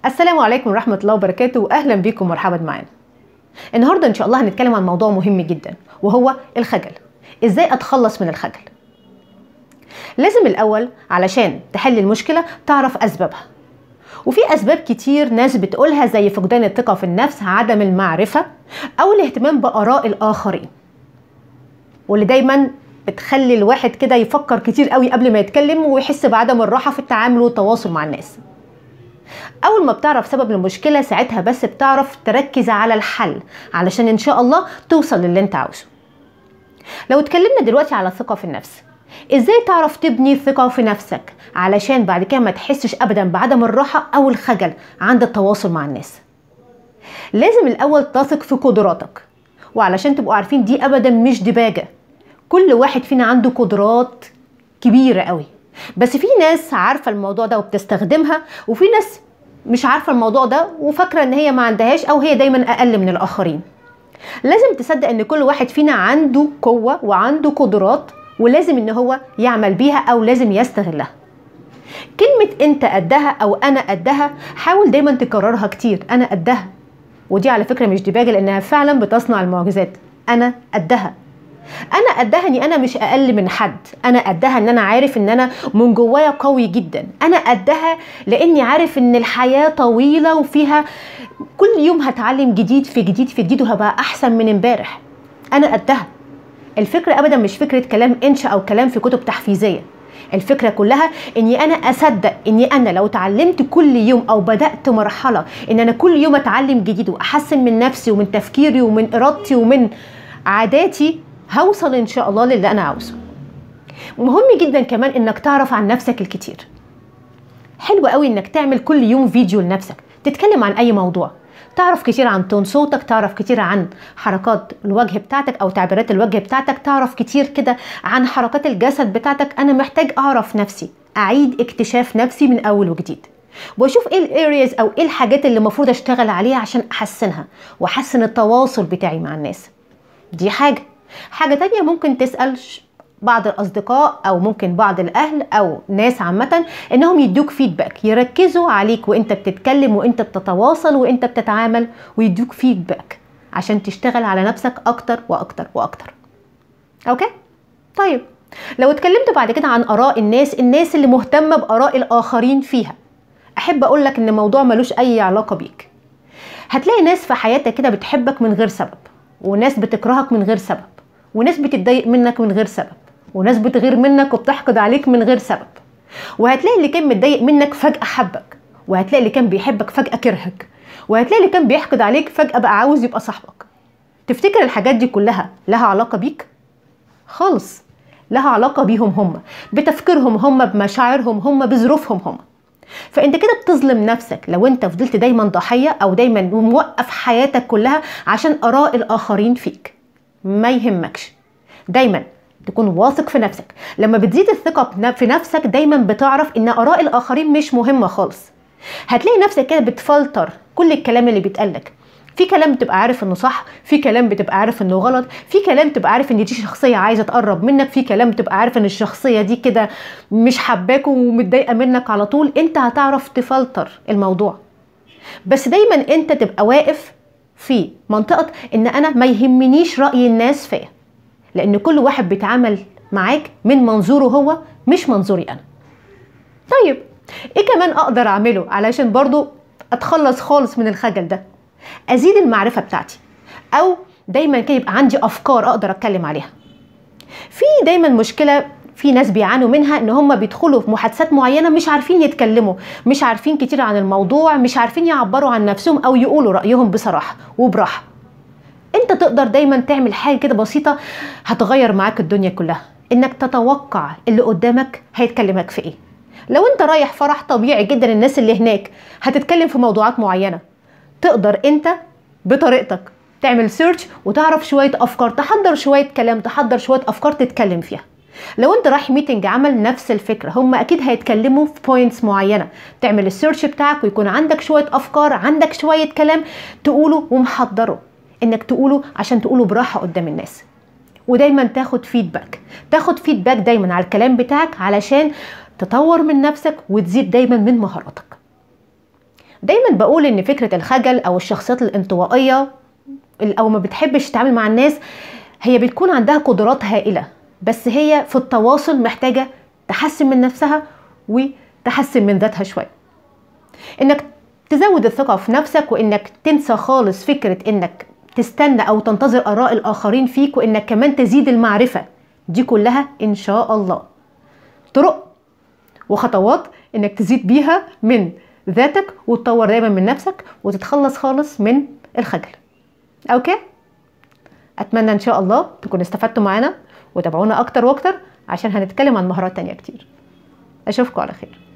السلام عليكم ورحمة الله وبركاته وأهلا بكم ومرحبا معانا النهاردة إن شاء الله هنتكلم عن موضوع مهم جدا وهو الخجل إزاي أتخلص من الخجل لازم الأول علشان تحل المشكلة تعرف أسبابها وفي أسباب كتير ناس بتقولها زي فقدان الثقة في النفس عدم المعرفة أو الاهتمام بآراء الآخرين واللي دايما بتخلي الواحد كده يفكر كتير قوي قبل ما يتكلم ويحس بعدم الراحة في التعامل والتواصل مع الناس اول ما بتعرف سبب المشكله ساعتها بس بتعرف تركز على الحل علشان ان شاء الله توصل للي انت عاوزه لو اتكلمنا دلوقتي على الثقه في النفس ازاي تعرف تبني ثقه في نفسك علشان بعد كده ما تحسش ابدا بعدم الراحه او الخجل عند التواصل مع الناس لازم الاول تثق في قدراتك وعلشان تبقوا عارفين دي ابدا مش دباجه كل واحد فينا عنده قدرات كبيره قوي بس في ناس عارفه الموضوع ده وبتستخدمها وفي ناس مش عارفه الموضوع ده وفاكره ان هي ما عندهاش او هي دايما اقل من الاخرين لازم تصدق ان كل واحد فينا عنده قوه وعنده قدرات ولازم ان هو يعمل بيها او لازم يستغلها كلمه انت قدها او انا قدها حاول دايما تكررها كتير انا قدها ودي على فكره مش دباجه لانها فعلا بتصنع المعجزات انا قدها انا قدها اني انا مش اقل من حد انا قدها ان انا عارف ان انا من جوايا قوي جدا انا قدها لاني عارف ان الحياه طويله وفيها كل يوم هتعلم جديد في جديد في جديد وهبقى احسن من امبارح انا قدها الفكره ابدا مش فكره كلام انشا او كلام في كتب تحفيزيه الفكرة كلها اني انا اصدق اني انا لو اتعلمت كل يوم او بدأت مرحلة ان انا كل يوم اتعلم جديد واحسن من نفسي ومن تفكيري ومن ارادتي ومن عاداتي هوصل ان شاء الله للي انا عاوزه مهم جدا كمان انك تعرف عن نفسك الكتير حلو قوي انك تعمل كل يوم فيديو لنفسك تتكلم عن اي موضوع تعرف كتير عن تون صوتك تعرف كتير عن حركات الوجه بتاعتك او تعبيرات الوجه بتاعتك تعرف كتير كده عن حركات الجسد بتاعتك انا محتاج اعرف نفسي اعيد اكتشاف نفسي من اول وجديد واشوف ايه الارياز او ايه الحاجات اللي المفروض اشتغل عليها عشان احسنها واحسن التواصل بتاعي مع الناس دي حاجه حاجة تانية ممكن تسأل بعض الأصدقاء أو ممكن بعض الأهل أو ناس عامة إنهم يدوك فيدباك يركزوا عليك وإنت بتتكلم وإنت بتتواصل وإنت بتتعامل ويدوك فيدباك عشان تشتغل على نفسك أكتر وأكتر وأكتر أوكي؟ طيب لو اتكلمت بعد كده عن آراء الناس الناس اللي مهتمة بآراء الآخرين فيها أحب أقول لك إن الموضوع ملوش أي علاقة بيك هتلاقي ناس في حياتك كده بتحبك من غير سبب وناس بتكرهك من غير سبب وناس بتتضايق منك من غير سبب وناس بتغير منك وبتحقد عليك من غير سبب وهتلاقي اللي كان متضايق منك فجأة حبك وهتلاقي اللي كان بيحبك فجأة كرهك وهتلاقي اللي كان بيحقد عليك فجأة بقى عاوز يبقى صاحبك تفتكر الحاجات دي كلها لها علاقة بيك؟ خالص لها علاقة بيهم هم بتفكيرهم هم بمشاعرهم هم بظروفهم هم فانت كده بتظلم نفسك لو انت فضلت دايما ضحية او دايما موقف حياتك كلها عشان اراء الاخرين فيك ما يهمكش دايما تكون واثق في نفسك لما بتزيد الثقة في نفسك دايما بتعرف ان اراء الاخرين مش مهمة خالص هتلاقي نفسك كده بتفلتر كل الكلام اللي بيتقالك في كلام بتبقى عارف انه صح في كلام بتبقى عارف انه غلط في كلام تبقى عارف ان دي شخصيه عايزه تقرب منك في كلام تبقى عارف ان الشخصيه دي كده مش حباك ومتضايقه منك على طول انت هتعرف تفلتر الموضوع بس دايما انت تبقى واقف في منطقه ان انا ما يهمنيش راي الناس فيا لان كل واحد بيتعامل معاك من منظوره هو مش منظوري انا طيب ايه كمان اقدر اعمله علشان برضو اتخلص خالص من الخجل ده ازيد المعرفه بتاعتي او دايما كده يبقى عندي افكار اقدر اتكلم عليها في دايما مشكله في ناس بيعانوا منها ان هم بيدخلوا في محادثات معينه مش عارفين يتكلموا مش عارفين كتير عن الموضوع مش عارفين يعبروا عن نفسهم او يقولوا رايهم بصراحه وبراحه انت تقدر دايما تعمل حاجه كده بسيطه هتغير معاك الدنيا كلها انك تتوقع اللي قدامك هيتكلمك في ايه لو انت رايح فرح طبيعي جدا الناس اللي هناك هتتكلم في موضوعات معينه تقدر انت بطريقتك تعمل سيرش وتعرف شويه افكار تحضر شويه كلام تحضر شويه افكار تتكلم فيها لو انت رايح ميتنج عمل نفس الفكره هم اكيد هيتكلموا في بوينتس معينه تعمل السيرش بتاعك ويكون عندك شويه افكار عندك شويه كلام تقوله ومحضره انك تقوله عشان تقوله براحه قدام الناس ودايما تاخد فيدباك تاخد فيدباك دايما على الكلام بتاعك علشان تطور من نفسك وتزيد دايما من مهاراتك دايما بقول ان فكره الخجل او الشخصيات الانطوائيه او ما بتحبش تتعامل مع الناس هي بتكون عندها قدرات هائله بس هي في التواصل محتاجه تحسن من نفسها وتحسن من ذاتها شويه انك تزود الثقه في نفسك وانك تنسى خالص فكره انك تستنى او تنتظر اراء الاخرين فيك وانك كمان تزيد المعرفه دي كلها ان شاء الله طرق وخطوات انك تزيد بيها من ذاتك وتطور دايما من نفسك وتتخلص خالص من الخجل اوكي اتمنى ان شاء الله تكونوا استفدتوا معانا وتابعونا اكتر واكتر عشان هنتكلم عن مهارات تانية كتير اشوفكم على خير